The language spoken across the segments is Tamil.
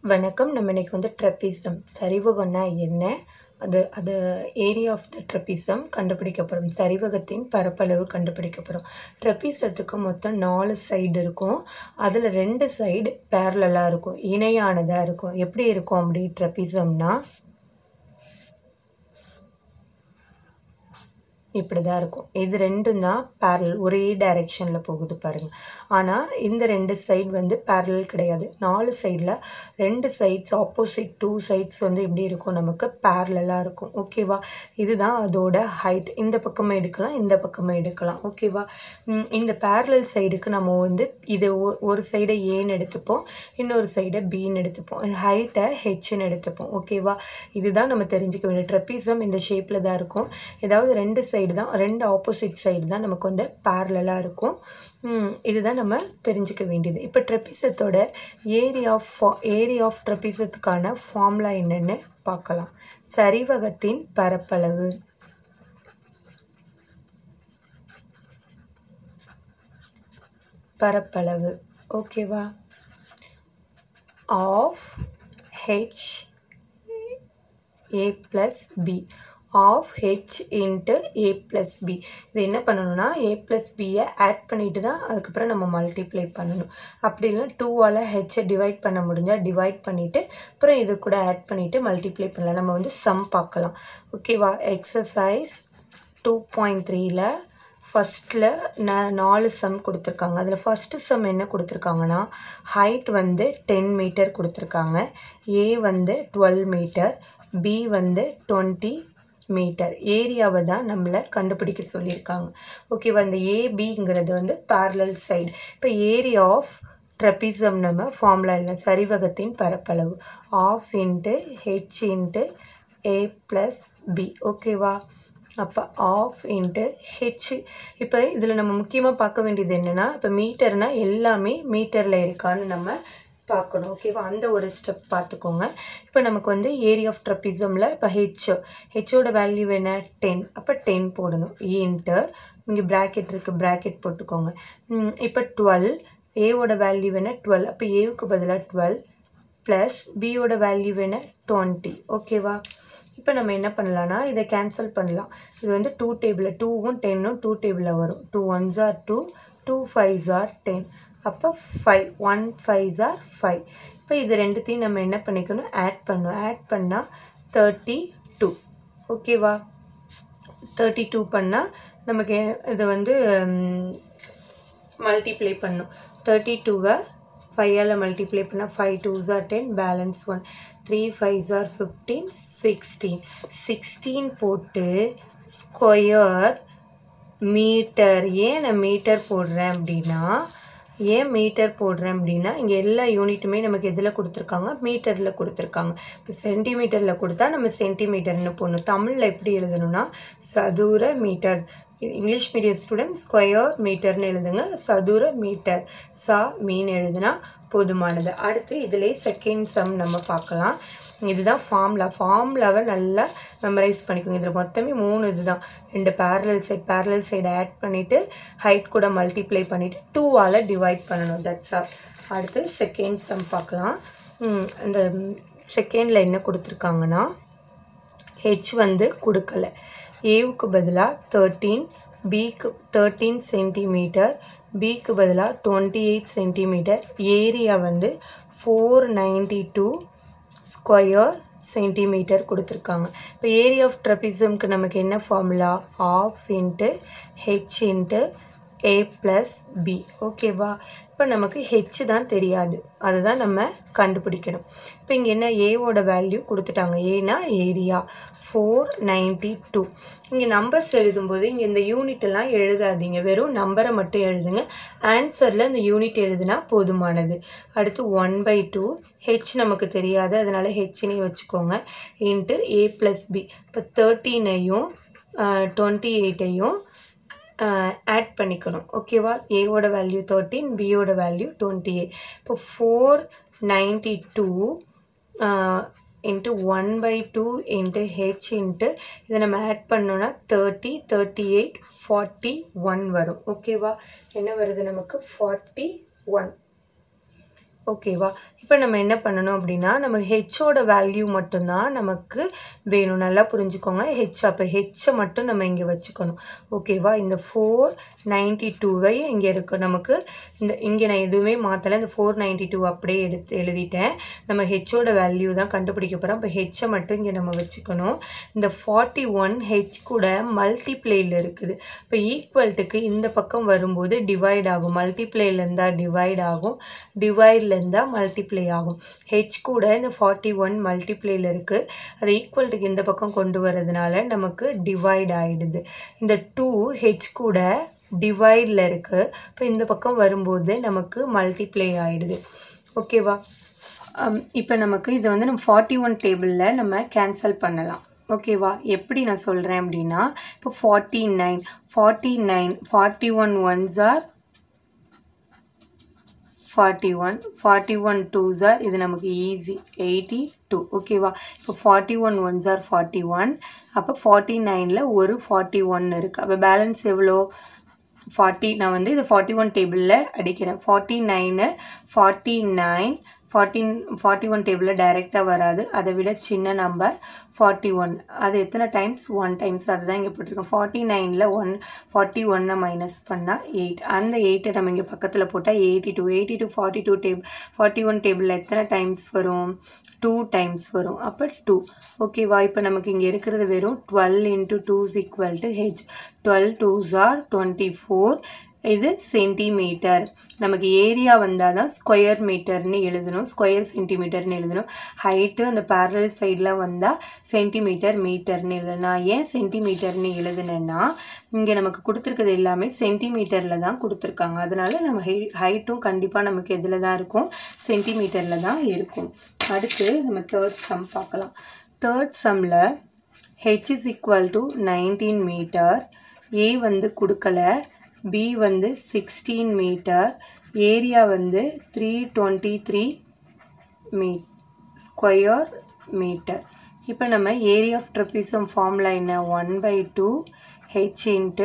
வணக்கம் நம்ம இன்னைக்கு வந்து ட்ரெப்பிசம் சரிவகம்னா என்ன அது அது ஏரியா ஆஃப் த ட்ரெப்பிசம் கண்டுபிடிக்க போகிறோம் சரிவகத்தின் பரப்பளவு கண்டுபிடிக்க போகிறோம் ட்ரெப்பிசத்துக்கு மொத்தம் நாலு சைடு இருக்கும் அதில் ரெண்டு சைடு பேரலாக இருக்கும் இணையானதாக இருக்கும் எப்படி இருக்கும் அப்படி ட்ரெப்பிசம்னா இப்படி தான் இருக்கும் இது ரெண்டும் தான் பேரல் ஒரே டைரெக்ஷனில் போகுது பாருங்கள் ஆனால் இந்த ரெண்டு சைடு வந்து பேரல் கிடையாது நாலு சைடில் ரெண்டு சைட்ஸ் ஆப்போசிட் டூ சைட்ஸ் வந்து எப்படி இருக்கும் நமக்கு பேரலாக இருக்கும் ஓகேவா இதுதான் அதோட ஹைட் இந்த பக்கமாக எடுக்கலாம் இந்த பக்கமாக எடுக்கலாம் ஓகேவா ம், இந்த பேரலல் சைடுக்கு நம்ம வந்து இது ஒ- ஒரு சைடை ஏன்னு எடுத்துப்போம் இன்னொரு சைடை பின்னு எடுத்துப்போம் ஹைட்டை ஹெச்னு எடுத்துப்போம் ஓகேவா இதுதான் நம்ம தெரிஞ்சுக்க வேண்டிய ட்ரெப்பிசம் இந்த ஷேப்பில் தான் இருக்கும் ஏதாவது ரெண்டு சைடு தான் ரெண்டு ஆப்போசிட் சைடு தான் நமக்கு வந்து பேரலாக இருக்கும் ம், இதுதான் நம்ம தெரிஞ்சுக்க வேண்டியது இப்போ ட்ரெப்பிசத்தோட ஏரியா ஆஃப் ஏரியா ஆஃப் ட்ரெப்பிசத்துக்கான ஃபார்முலா என்னன்னு பார்க்கலாம் சரிவகத்தின் பரப்பளவு பரப்பளவு ஓகேவா half H A plus B half H into A plus B இது என்ன பண்ணணும்னா ஏ ப்ளஸ் பியை ஆட் பண்ணிட்டு தான் அதுக்கப்புறம் நம்ம மல்டிப்ளை பண்ணணும் அப்படி இல்லை டூவால் ஹெச்சை டிவைட் பண்ண முடிஞ்சால் டிவைட் பண்ணிவிட்டு அப்புறம் இது கூட ஆட் பண்ணிவிட்டு மல்டிப்ளை பண்ணலாம் நம்ம வந்து சம் பார்க்கலாம் ஓகேவா எக்ஸசைஸ் டூ பாயிண்ட் த்ரீல ஃபஸ்ட்டில் ந நாலு சம் கொடுத்துருக்காங்க அதில் ஃபஸ்ட்டு சம் என்ன கொடுத்துருக்காங்கன்னா ஹைட் வந்து டென் மீட்டர் கொடுத்துருக்காங்க ஏ வந்து டுவெல் மீட்டர் பி வந்து டுவெண்ட்டி மீட்டர் ஏரியாவை தான் நம்மளை கண்டுபிடிக்க சொல்லியிருக்காங்க ஓகேவா இந்த ஏபிங்கிறது வந்து parallel சைடு இப்போ ஏரியா ஆஃப் ட்ரெப்பிசம் நம்ம ஃபார்முலா இல்லை சரிவகத்தின் பரப்பளவு half into H into A plus B ஓகேவா அப்போ ஆஃப் இன்ட்டு ஹெச் இப்போ இதில் நம்ம முக்கியமாக பார்க்க வேண்டியது என்னென்னா இப்போ மீட்டர்னால் எல்லாமே மீட்டரில் இருக்கான்னு நம்ம பார்க்கணும் ஓகேவா அந்த ஒரு ஸ்டெப் பார்த்துக்கோங்க இப்போ நமக்கு வந்து ஏரியா ஆஃப் ட்ரப்பிசமில் இப்போ ஹெச் ஹெச்சோட வேல்யூ என்ன டென் அப்போ டென் போடணும் இன்ட்டு இங்கே ப்ராக்கெட் இருக்குது ப்ராக்கெட் போட்டுக்கோங்க ம், இப்போ டுவெல் ஏவோட வேல்யூ என்ன டுவெல் அப்போ ஏவுக்கு பதிலாக டுவெல் ப்ளஸ் பியோட வேல்யூ என்ன டுவெண்ட்டி ஓகேவா இப்போ நம்ம என்ன பண்ணலாம்னா இதை கேன்சல் பண்ணலாம் இது வந்து டூ டேபிளில் டூவும் டென்னும் டூ டேபிளில் வரும் two ones are two two fives are ten அப்போ five one fives are five இப்போ இது ரெண்டுத்தையும் நம்ம என்ன பண்ணிக்கணும் ஆட் பண்ணணும் ஆட் பண்ணால் தேர்ட்டி டூ ஓகேவா தேர்ட்டி டூ பண்ணால் நமக்கு இது வந்து மல்டிப்ளை பண்ணும் தேர்ட்டி டூவை ஃபைவால் மல்டிப்ளை பண்ணால் five twos are ten balance one three fives are fifteen sixteen sixteen போட்டு ஸ்கொயர் மீட்டர் ஏன் நான் மீட்டர் போடுறேன் அப்படின்னா ஏன் மீட்டர் போடுறேன் அப்படின்னா இங்கே எல்லா யூனிட்டுமே நமக்கு எதில் கொடுத்துருக்காங்க மீட்டரில் கொடுத்துருக்காங்க இப்போ சென்டிமீட்டரில் கொடுத்தா நம்ம சென்டிமீட்டர்னு போடணும் தமிழில் எப்படி எழுதணும்னா சதுர metre English medium student square மீட்டர்னு எழுதுங்க சதுர மீட்டர் சா மீன் எழுதுனா போதுமானது அடுத்து இதிலே செகண்ட் சம் நம்ம பார்க்கலாம் இதுதான் ஃபார்முலா ஃபார்முலாவை நல்லா மெமரைஸ் பண்ணிக்கோங்க இதில் மொத்தமே மூணு இதுதான் ரெண்டு parallel side parallel side add பண்ணிவிட்டு ஹைட் கூட மல்டிப்ளை பண்ணிவிட்டு டூவால் டிவைட் பண்ணணும் தட்ஸ் ஆல் அடுத்து செகண்ட் சம் பார்க்கலாம் ம், இந்த செகண்டில் என்ன கொடுத்துருக்காங்கன்னா ஹெச் வந்து கொடுக்கல ஏவுக்கு பதிலாக தேர்ட்டீன் பிக்கு தேர்ட்டீன் சென்டிமீட்டர் பிக்கு பதிலாக டுவெண்ட்டி எயிட் சென்டிமீட்டர் ஏரியா வந்து four ninety two square centimetre கொடுத்துருக்காங்க இப்போ ஏரியா ஆஃப் ட்ரபிசம்க்கு நமக்கு என்ன formula half into H into A plus B ஓகேவா இப்போ நமக்கு ஹெச் தான் தெரியாது அதுதான் நம்ம கண்டுபிடிக்கணும் இப்போ இங்கே என்ன ஏவோட வேல்யூ கொடுத்துட்டாங்க ஏனா ஏரியா ஃபோர் நைன்ட்டி டூ இங்கே நம்பர்ஸ் எழுதும்போது இங்கே இந்த யூனிட் எல்லாம் எழுதாதீங்க வெறும் நம்பரை மட்டும் எழுதுங்க ஆன்சரில் இந்த யூனிட் எழுதுனா போதுமானது அடுத்து ஒன் பை டூ ஹெச் நமக்கு தெரியாது அதனால் ஹெச்னே வச்சுக்கோங்க இன்ட்டு ஏ ப்ளஸ் பி இப்போ தேர்ட்டீனையும் டுவெண்ட்டி எயிட்டையும் ஆட் பண்ணிக்கணும் ஓகேவா ஏவோட வேல்யூ தேர்ட்டீன் பியோட வேல்யூ டுவெண்ட்டி எயிட் இப்போ four ninety two into one by two into H into இதை நம்ம ஆட் பண்ணோன்னா thirty thirty eight forty one வரும் ஓகேவா என்ன வருது நமக்கு ஃபார்ட்டி ஒன் ஓகேவா இப்போ நம்ம என்ன பண்ணணும் அப்படின்னா நம்ம ஹெச்சோட வேல்யூ மட்டும்தான் நமக்கு வேணும் நல்லா புரிஞ்சுக்கோங்க ஹெச் அப்போ ஹெச்சை மட்டும் நம்ம இங்கே வச்சுக்கணும் ஓகேவா இந்த ஃபோர் நைன்டி டூவை இங்கே இருக்கு நமக்கு இந்த இங்கே நான் எதுவுமே மாற்றலை இந்த ஃபோர் நைன்டி டூ அப்படியே எடுத்து எழுதிட்டேன் நம்ம ஹெச்சோட வேல்யூ தான் கண்டுபிடிக்க போகிறோம் இப்போ ஹெச்சை மட்டும் இங்கே நம்ம வச்சுக்கணும் இந்த ஃபார்ட்டி ஒன் ஹெச் கூட மல்டிப்ளேயில் இருக்குது இப்போ ஈக்குவல்ட்டுக்கு இந்த பக்கம் வரும்போது டிவைட் ஆகும் மல்டிப்ளேயில் இருந்தால் டிவைட் ஆகும் டிவைடில் இருந்தால் மல்டிப்ளை ஆகும் ஹெச் கூட இந்த ஃபார்ட்டி ஒன் மல்டிப்ளேயில் இருக்குது அது ஈக்குவல்ட்டுக்கு இந்த பக்கம் கொண்டு வரதுனால நமக்கு டிவைட் ஆகிடுது இந்த டூ ஹெச் கூட டிவைடில் இருக்குது இப்போ இந்த பக்கம் வரும்போது நமக்கு மல்டிப்ளை ஆகிடுது ஓகேவா இப்போ நமக்கு இது வந்து நம்ம ஃபார்ட்டி ஒன் டேபிளில் நம்ம கேன்சல் பண்ணலாம் ஓகேவா எப்படி நான் சொல்கிறேன் அப்படின்னா இப்போ forty nine forty nine forty one ones are forty one forty one twos are இது நமக்கு ஈஸி எயிட்டி டூ ஓகேவா இப்போ forty one ones are forty one அப்போ ஃபார்ட்டி நைனில் ஒரு ஃபார்ட்டி ஒன் இருக்குது அப்போ பேலன்ஸ் எவ்வளோ ஃபார்ட்டி நான் வந்து இது ஃபார்ட்டி ஒன் டேபிளில் அடிக்கிறேன் ஃபார்ட்டி நைனு ஃபார்ட்டி நைன் ஃபார்ட்டின் ஃபார்ட்டி ஒன் டேபிளில் டைரெக்டாக வராது அதை விட சின்ன நம்பர் ஃபார்ட்டி ஒன் அது எத்தனை டைம்ஸ் ஒன் டைம்ஸ் அதுதான் இங்கே போட்டிருக்கோம் ஃபார்ட்டி நைனில் ஒன் ஃபார்ட்டி ஒன்னை மைனஸ் பண்ணால் எயிட் அந்த எயிட்டை நம்ம இங்கே பக்கத்தில் போட்டால் eighty two eighty two forty two table forty one டேபிளில் எத்தனை டைம்ஸ் வரும் டூ டைம்ஸ் வரும் அப்போ டூ ஓகேவா இப்போ நமக்கு இங்கே இருக்கிறது வெறும் twelve into two is equal to H twelve twos are twenty four இது சென்டிமீட்டர் நமக்கு ஏரியா வந்தால் தான் ஸ்கொயர் மீட்டர்னு எழுதணும் ஸ்கொயர் சென்டிமீட்டர்னு எழுதணும் ஹைட்டு அந்த பேரல் சைடில் வந்தால் சென்டிமீட்டர் மீட்டர்னு எழுதணும் நான் ஏன் சென்டிமீட்டர்னு எழுதுனேன்னா இங்கே நமக்கு கொடுத்துருக்கிறது எல்லாமே சென்டிமீட்டரில் தான் கொடுத்துருக்காங்க அதனால நம்ம ஹை ஹைட்டும் கண்டிப்பாக நமக்கு எதில் தான் இருக்கும் சென்டிமீட்டரில் தான் இருக்கும் அடுத்து நம்ம தேர்ட் சம் பார்க்கலாம் தேர்ட் சம்மில் H is equal to nineteen metre A வந்து கொடுக்கல பி வந்து சிக்ஸ்டீன் மீட்டர் ஏரியா வந்து த்ரீ டுவெண்ட்டி த்ரீ மீ ஸ்கொயர் மீட்டர் இப்போ நம்ம ஏரியா ஆஃப் ட்ரெப்பிசம் ஃபார்முலா என்ன one by two H into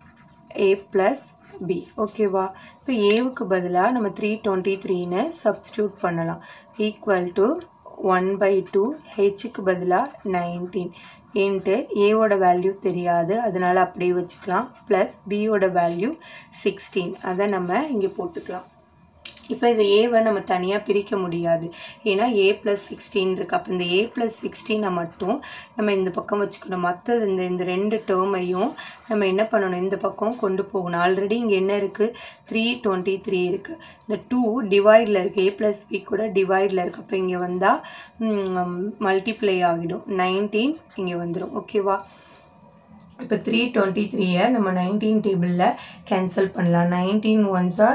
A plus B ஓகேவா இப்போ ஏவுக்கு பதிலாக நம்ம த்ரீ டுவெண்ட்டி த்ரீன்னு சப்ஸ்டியூட் பண்ணலாம் equal to one by two ஹெச்சுக்கு பதிலாக நைன்டீன் இன்ட்டு ஏவோட வேல்யூ தெரியாது அதனால் அப்படியே வச்சுக்கலாம் ப்ளஸ் பியோட வேல்யூ சிக்ஸ்டீன் அதை நம்ம இங்கே போட்டுக்கலாம் இப்போ இந்த ஏவை நம்ம தனியாக பிரிக்க முடியாது ஏன்னா ஏ ப்ளஸ் சிக்ஸ்டீன் இருக்குது அப்போ இந்த ஏ ப்ளஸ் சிக்ஸ்டீனை மட்டும் நம்ம இந்த பக்கம் வச்சுக்கணும் மற்றது இந்த இந்த ரெண்டு டேர்மையும் நம்ம என்ன பண்ணணும் இந்த பக்கம் கொண்டு போகணும் ஆல்ரெடி இங்கே என்ன இருக்குது த்ரீ டுவெண்ட்டி த்ரீ இருக்குது இந்த டூ டிவைடில் இருக்குது ஏ ப்ளஸ் பி கூட டிவைடில் இருக்குது அப்போ இங்கே வந்தால் மல்டிப்ளை ஆகிடும் நைன்டீன் இங்கே வந்துடும் ஓகேவா இப்போ த்ரீ டுவெண்ட்டி த்ரீயை நம்ம நைன்டீன் டேபிளில் கேன்சல் பண்ணலாம் nineteen ones are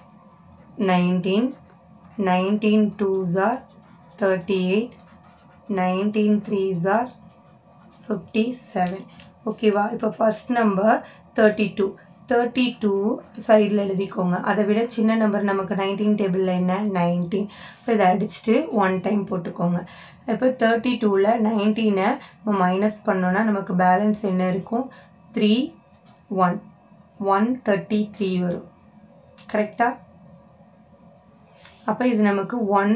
nineteen nineteen twos are thirty eight nineteen threes are fifty seven ஓகேவா இப்போ first number thirty two thirty two சைடில் எழுதிக்கோங்க அதை விட சின்ன நம்பர் நமக்கு நைன்டீன் டேபிளில் என்ன நைன்டீன் இப்போ இதை அடிச்சுட்டு ஒன் டைம் போட்டுக்கோங்க இப்போ தேர்ட்டி டூவில் நைன்டீனை நம்ம மைனஸ் பண்ணோன்னா நமக்கு பேலன்ஸ் என்ன இருக்கும் three one one thirty three வரும் கரெக்டாக அப்போ இது நமக்கு ஒன்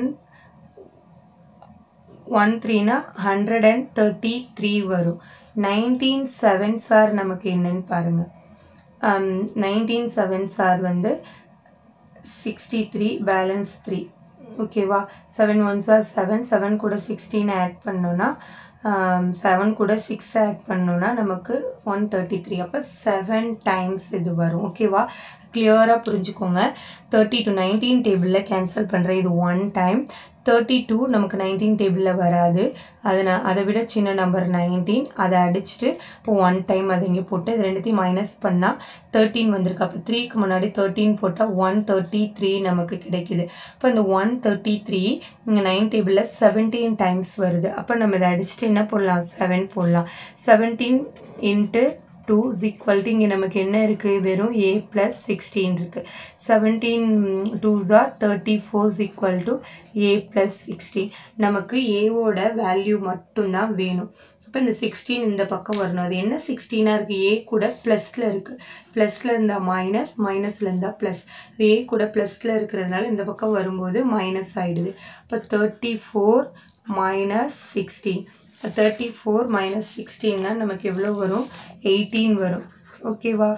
ஒன் த்ரீனா ஹண்ட்ரட் அண்ட் தேர்ட்டி த்ரீ வரும் நைன்டீன் செவன் சார் நமக்கு என்னன்னு பாருங்கள் நைன்டீன் செவன் சார் வந்து சிக்ஸ்டி த்ரீ பேலன்ஸ் த்ரீ ஓகேவா seven one sir seven seven கூட சிக்ஸ்டீன் ஆட் பண்ணோன்னா செவன் கூட சிக்ஸ் ஆட் பண்ணோன்னா நமக்கு ஒன் தேர்ட்டி த்ரீ அப்போ செவன் டைம்ஸ் இது வரும் ஓகேவா கிளியராக புரிஞ்சுக்கோங்க தேர்ட்டி டு நைன்டீன் டேபிளில் கேன்சல் பண்ணுறேன் இது ஒன் டைம் தேர்ட்டி டூ நமக்கு நைன்டீன் டேபிளில் வராது அதை நான் அதை விட சின்ன நம்பர் நைன்டீன் அதை அடிச்சுட்டு இப்போ ஒன் டைம் அதை இங்கே போட்டு இது ரெண்டுத்தையும் மைனஸ் பண்ணால் தேர்ட்டீன் வந்திருக்கு அப்போ த்ரீக்கு முன்னாடி தேர்ட்டீன் போட்டால் ஒன் தேர்ட்டி த்ரீ நமக்கு கிடைக்குது இப்போ இந்த ஒன் தேர்ட்டி த்ரீ இங்கே நைன் டேபிளில் செவன்டீன் டைம்ஸ் வருது அப்போ நம்ம இதை அடிச்சுட்டு என்ன போடலாம் செவன் போடலாம் seventeen into two is equal to இங்கே நமக்கு என்ன இருக்குது வெறும் ஏ ப்ளஸ் சிக்ஸ்டீன் இருக்குது seventeen twos are thirty four is equal to A plus sixteen நமக்கு ஏவோட வேல்யூ மட்டும்தான் வேணும் இப்போ இந்த சிக்ஸ்டீன் இந்த பக்கம் வரணும் அது என்ன சிக்ஸ்டீனாக இருக்குது ஏ கூட ப்ளஸில் இருக்குது ப்ளஸில் இருந்தால் மைனஸ் மைனஸில் இருந்தால் ப்ளஸ் ஏ கூட ப்ளஸில் இருக்கிறதுனால இந்த பக்கம் வரும்போது மைனஸ் ஆகிடுது இப்போ thirty four minus sixteen thirty four minus சிக்ஸ்டீன்னா நமக்கு எவ்வளோ வரும் எயிட்டீன் வரும் ஓகேவா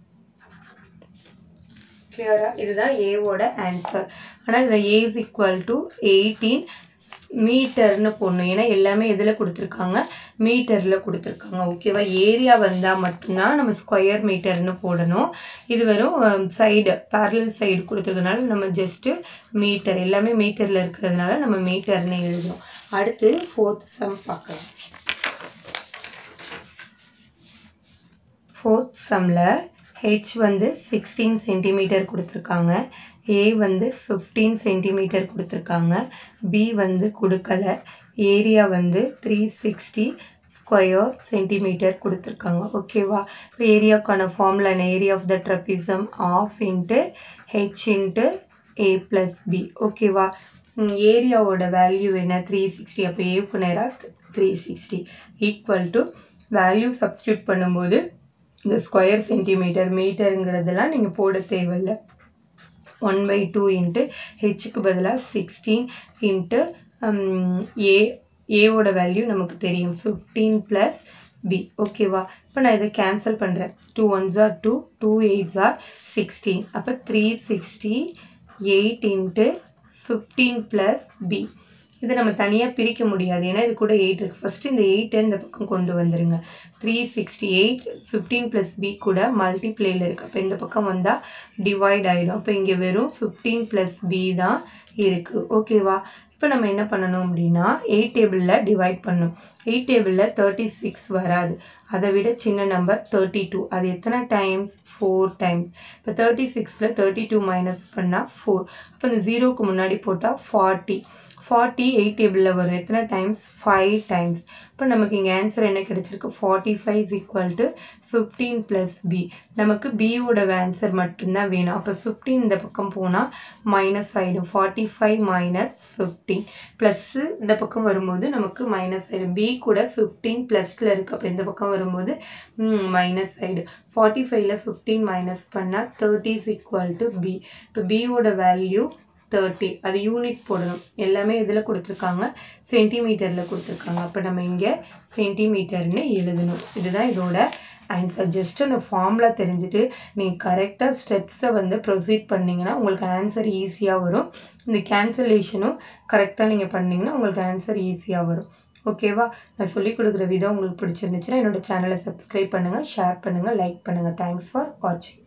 கிளியரா இதுதான் ஏவோட ஆன்சர் ஆனால் இதில் A is equal to eighteen மீட்டர்னு போடணும் ஏன்னா எல்லாமே எதில் கொடுத்துருக்காங்க மீட்டரில் கொடுத்துருக்காங்க ஓகேவா ஏரியா வந்தால் மட்டும்தான் நம்ம ஸ்கொயர் மீட்டர்னு போடணும் இது வெறும் சைடு பேரலல் சைடு கொடுத்துருக்கனால நம்ம ஜஸ்ட்டு மீட்டர் எல்லாமே மீட்டரில் இருக்கிறதுனால நம்ம மீட்டர்னு எழுதணும் அடுத்து ஃபோர்த் சம் பார்க்கலாம் ஃபோர்த் சம்மில் ஹெச் வந்து சிக்ஸ்டீன் சென்டிமீட்டர் கொடுத்துருக்காங்க ஏ வந்து ஃபிஃப்டீன் சென்டிமீட்டர் கொடுத்துருக்காங்க பி வந்து கொடுக்கல ஏரியா வந்து த்ரீ சிக்ஸ்டி ஸ்கொயர் சென்டிமீட்டர் கொடுத்துருக்காங்க ஓகேவா இப்போ ஏரியாவுக்கான formula area of the trapezium half into H into A plus B ஓகேவா ஏரியாவோட வேல்யூ என்ன த்ரீ சிக்ஸ்டி அப்போ ஏக்கு நேராக three sixty equal to value substitute பண்ணும்போது இந்த ஸ்கொயர் சென்டிமீட்டர் மீட்டருங்கிறதெல்லாம் நீங்கள் போட தேவையில்லை ஒன் பை டூ இன்ட்டு ஹெச்சுக்கு பதிலாக சிக்ஸ்டீன் இன்ட்டு ஏ ஏவோட வேல்யூ நமக்கு தெரியும் ஃபிஃப்டீன் ப்ளஸ் பி ஓகேவா இப்போ நான் இதை கேன்சல் பண்ணுறேன் two ones are two two eights are sixteen அப்போ three sixty eight into fifteen plus B இதை நம்ம தனியாக பிரிக்க முடியாது ஏன்னா இது கூட எயிட் இருக்குது ஃபஸ்ட்டு இந்த எயிட்டை இந்த பக்கம் கொண்டு வந்துடுங்க three sixty eight fifteen plus B கூட மல்டிப்ளேயில் இருக்குது அப்போ இந்த பக்கம் வந்தால் டிவைட் ஆகிடும் அப்போ இங்கே வெறும் ஃபிஃப்டீன் ப்ளஸ் பி தான் இருக்குது ஓகேவா இப்போ நம்ம என்ன பண்ணணும் அப்படின்னா எயிட் டேபிளில் டிவைட் பண்ணணும் எயிட் டேபிளில் தேர்ட்டி சிக்ஸ் வராது அதை விட சின்ன நம்பர் தேர்ட்டி டூ அது எத்தனை டைம்ஸ் ஃபோர் டைம்ஸ் இப்போ தேர்ட்டி சிக்ஸில் தேர்ட்டி டூ மைனஸ் பண்ணால் ஃபோர் அப்போ இந்த ஜீரோக்கு முன்னாடி போட்டால் ஃபார்ட்டி ஃபார்ட்டி எயிட் டேபிளில் வரும் எத்தனை டைம்ஸ் ஃபைவ் டைம்ஸ் இப்போ நமக்கு இங்கே ஆன்சர் என்ன கிடைச்சிருக்கு forty five is equal to fifteen plus B நமக்கு பியோட ஆன்சர் மட்டும்தான் வேணும் அப்போ ஃபிஃப்டீன் இந்த பக்கம் போனால் மைனஸ் ஆகிடும் forty five minus fifteen plus இந்த பக்கம் வரும்போது நமக்கு மைனஸ் ஆகிடும் பி கூட ஃபிஃப்டீன் ப்ளஸில் இருக்குது அப்போ இந்த பக்கம் வரும்போது மைனஸ் ஆகிடும் ஃபார்ட்டி ஃபைவ்ல ஃபிஃப்டீன் மைனஸ் பண்ணால் thirty is equal to B இப்போ பியோட வேல்யூ தேர்ட்டி அது யூனிட் போடணும் எல்லாமே இதில் கொடுத்துருக்காங்க சென்டிமீட்டரில் கொடுத்துருக்காங்க அப்போ நம்ம இங்கே சென்டிமீட்டர்னு எழுதணும் இதுதான் இதோட ஆன்சர் ஜஸ்ட் அந்த ஃபார்முலா தெரிஞ்சுட்டு நீங்கள் கரெக்டாக ஸ்டெப்ஸை வந்து ப்ரொசீட் பண்ணிங்கன்னா உங்களுக்கு ஆன்சர் ஈஸியாக வரும் இந்த கேன்சலேஷனும் கரெக்டாக நீங்கள் பண்ணிங்கன்னா உங்களுக்கு ஆன்சர் ஈஸியாக வரும் ஓகேவா நான் சொல்லிக் கொடுக்குற விதம் உங்களுக்கு பிடிச்சிருந்துச்சுன்னா என்னோடய சேனலை சப்ஸ்கிரைப் பண்ணுங்கள் ஷேர் பண்ணுங்கள் லைக் பண்ணுங்கள் தேங்க்ஸ் ஃபார் வாட்சிங்